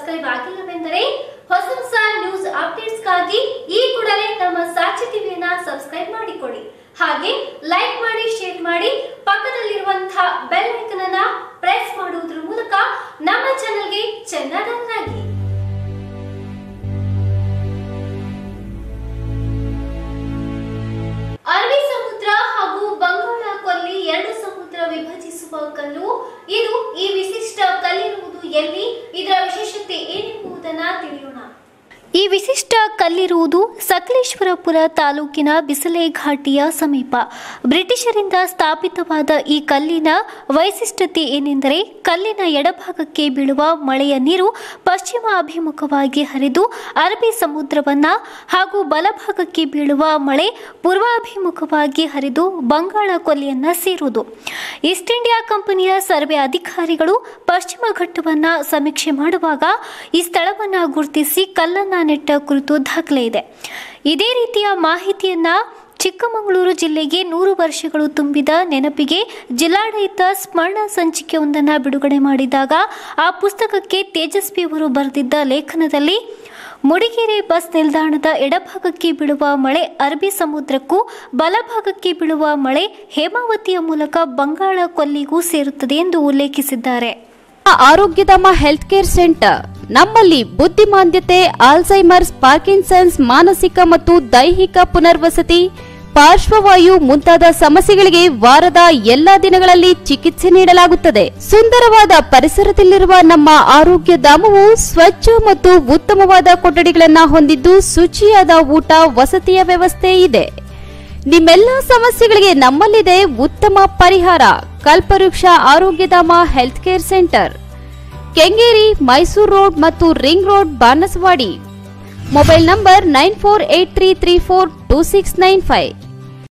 subscribe ಆಗಿಲ್ಲವೆಂದರೆ ಹೊಸ ಹೊಸ news ಅಪ್ಡೇಟ್ಸ್ಗಾಗಿ ಈ ಕೂಡಲೇ ನಮ್ಮ ಸಾಕ್ಷಿ ಟಿವಿಯನ್ನ ಸಬ್ಸ್ಕ್ರೈಬ್ ಮಾಡಿಕೊಳ್ಳಿ ಹಾಗೆ ಲೈಕ್ ಮಾಡಿ ಶೇರ್ ಮಾಡಿ ಪಕ್ಕದಲ್ಲಿರುವಂತಹ ಬೆಲ್ ಐಕನ್ ಅನ್ನ ಪ್ರೆಸ್ ಮಾಡುವುದರ ಮೂಲಕ ನಮ್ಮ ಚಾನೆಲ್ಗೆ ಚೆನ್ನಾಗಿ ಅರಬ್ಬಿ ಸಮುದ್ರ ಹಾಗೂ ಬಂಗಾಳ ಕೊಲ್ಲಿ ಎರಡು ಸಮುದ್ರ ವಿಭಜಿಸುವ ಕಲ್ಲು ಇದು ಈ ವಿಶಿಷ್ಟ ಕಲ್ಲಿರುವುದು ಎಲ್ಲಿ ಇದರ ವಿಶೇಷತೆ ಏನೆಂಬುದನ್ನ ತಿಳಿಯೋಣ ಈ ವಿಶಿಷ್ಟ ಕಲ್ಲಿರುವುದು ಸಕಲೇಶ್ವರಪುರ ತಾಲೂಕಿನ ಬಿಸಲೆ ಘಾಟಿಯ ಸಮೀಪ ಬ್ರಿಟಿಷರಿಂದ ಸ್ಥಾಪಿತವಾದ ಈ ಕಲ್ಲಿನ ವೈಶಿಷ್ಟ್ಯತೆ ಏನೆಂದರೆ ಕಲ್ಲಿನ ಎಡಭಾಗಕ್ಕೆ ಬೀಳುವ ಮಳೆಯ ನೀರು ಪಶ್ಚಿಮ ಅಭಿಮುಖವಾಗಿ ಹರಿದು ಅರಬ್ಬಿ ಸಮುದ್ರವನ್ನ ಹಾಗೂ ಬಲಭಾಗಕ್ಕೆ ಬೀಳುವ ಮಳೆ ಪೂರ್ವಾಭಿಮುಖವಾಗಿ ಹರಿದು ಬಂಗಾಳ ಕೊಲ್ಲಿಯನ್ನ ಸೇರುವುದು ಈಸ್ಟ್ ಇಂಡಿಯಾ ಕಂಪನಿಯ ಸರ್ವೆ ಅಧಿಕಾರಿಗಳು ಪಶ್ಚಿಮ ಘಟ್ಟವನ್ನ ಸಮೀಕ್ಷೆ ಮಾಡುವಾಗ ಈ ಸ್ಥಳವನ್ನ ಗುರುತಿಸಿ ಕಲ್ಲನ್ನ ನೆಟ್ಟ ಕುರಿತು ದಾಖಲೆ ಇದೆ ಇದೇ ರೀತಿಯ ಮಾಹಿತಿಯನ್ನ ಚಿಕ್ಕಮಗಳೂರು ಜಿಲ್ಲೆಗೆ ನೂರು ವರ್ಷಗಳು ತುಂಬಿದ ನೆನಪಿಗೆ ಜಿಲ್ಲಾಡಳಿತ ಸ್ಮರಣ ಸಂಚಿಕೆಯೊಂದನ್ನು ಬಿಡುಗಡೆ ಮಾಡಿದಾಗ ಆ ಪುಸ್ತಕಕ್ಕೆ ತೇಜಸ್ವಿ ಅವರು ಬರೆದಿದ್ದ ಲೇಖನದಲ್ಲಿ ಮುಡಿಗೆರೆ ಬಸ್ ನಿಲ್ದಾಣದ ಎಡಭಾಗಕ್ಕೆ ಬೀಳುವ ಮಳೆ ಅರಬ್ಬಿ ಸಮುದ್ರಕ್ಕೂ ಬಲಭಾಗಕ್ಕೆ ಬೀಳುವ ಮಳೆ ಹೇಮಾವತಿಯ ಮೂಲಕ ಬಂಗಾಳ ಕೊಲ್ಲಿಗೂ ಸೇರುತ್ತದೆ ಎಂದು ಉಲ್ಲೇಖಿಸಿದ್ದಾರೆ ಆರೋಗ್ಯಧಾಮ ಹೆಲ್ತ್ ಕೇರ್ ಸೆಂಟರ್ ನಮ್ಮಲ್ಲಿ ಬುದ್ಧಿಮಾಂದ್ಯತೆ ಆಲ್ಝೈಮರ್ಸ್ ಪಾರ್ಕಿನ್ಸನ್ಸ್ ಮಾನಸಿಕ ಮತ್ತು ದೈಹಿಕ ಪುನರ್ವಸತಿ ಪಾರ್ಶ್ವವಾಯು ಮುಂತಾದ ಸಮಸ್ಯೆಗಳಿಗೆ ವಾರದ ಎಲ್ಲಾ ದಿನಗಳಲ್ಲಿ ಚಿಕಿತ್ಸೆ ನೀಡಲಾಗುತ್ತದೆ ಸುಂದರವಾದ ಪರಿಸರದಲ್ಲಿರುವ ನಮ್ಮ ಆರೋಗ್ಯ ಧಾಮವು ಸ್ವಚ್ಛ ಮತ್ತು ಉತ್ತಮವಾದ ಕೊಠಡಿಗಳನ್ನ ಹೊಂದಿದ್ದು ಶುಚಿಯಾದ ಊಟ ವಸತಿಯ ವ್ಯವಸ್ಥೆ ಇದೆ ನಿಮ್ಮೆಲ್ಲ ಸಮಸ್ಯೆಗಳಿಗೆ ನಮ್ಮಲ್ಲಿದೆ ಉತ್ತಮ ಪರಿಹಾರ Kalpavriksha Arogyadhama health care centre Kengeri Mysuru road ಮತ್ತು ring road Banaswadi mobile number nine four eight three three four two six nine five